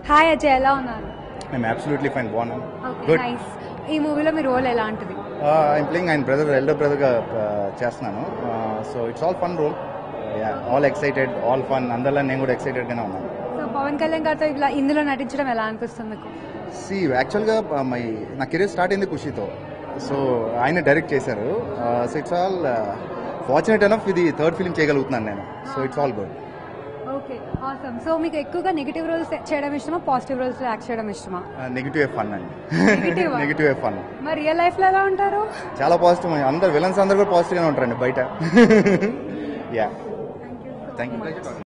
Hi Ajay ఎలా ఉన్నారు I'm absolutely fine బాగున్నాను ఓకే గుడ్ నైస్ ఈ మూవీలో మీ రోల్ ఎలాంటిది ఐఎమ్ ప్లేయింగ్ ఆయన బ్రదర్ ఎల్డర్ బ్రదర్గా చేస్తున్నాను so it's all fun role all excited all fun అందరిలో నేను కూడా ఎక్సైటెడ్గానే ఉన్నాను సో పవన్ కళ్యాణ్ గారితో ఇలా ఇందులో నటించడం ఎలా అనిపిస్తుంది మీకు సి యాక్చువల్గా మై నా కెరీర్ స్టార్ట్ అయింది ఖుషితో సో ఆయన డైరెక్ట్ చేశారు so it's all fortunate enough ఇది థర్డ్ ఫిల్మ్ చేయగలుగుతున్నాను నేను so it's all good okay awesome so మీకు ఎక్కువగా నెగిటివ్ రోల్స్ చేయడం ఇష్టమా పాజిటివ్ రోల్స్ యాక్ట్ చేయడం ఇష్టమా నెగిటివ్ ఫన్ అండి Negative ఆ? నెగిటివ్ ఫన్ మరి రియల్ లైఫ్లో ఎలా ఉంటారు చాలా పాజిటివ్ అందరు విలన్స్ అందరు కూడా పాజిటివ్గానే ఉంటారండి బయట yeah thank you thank you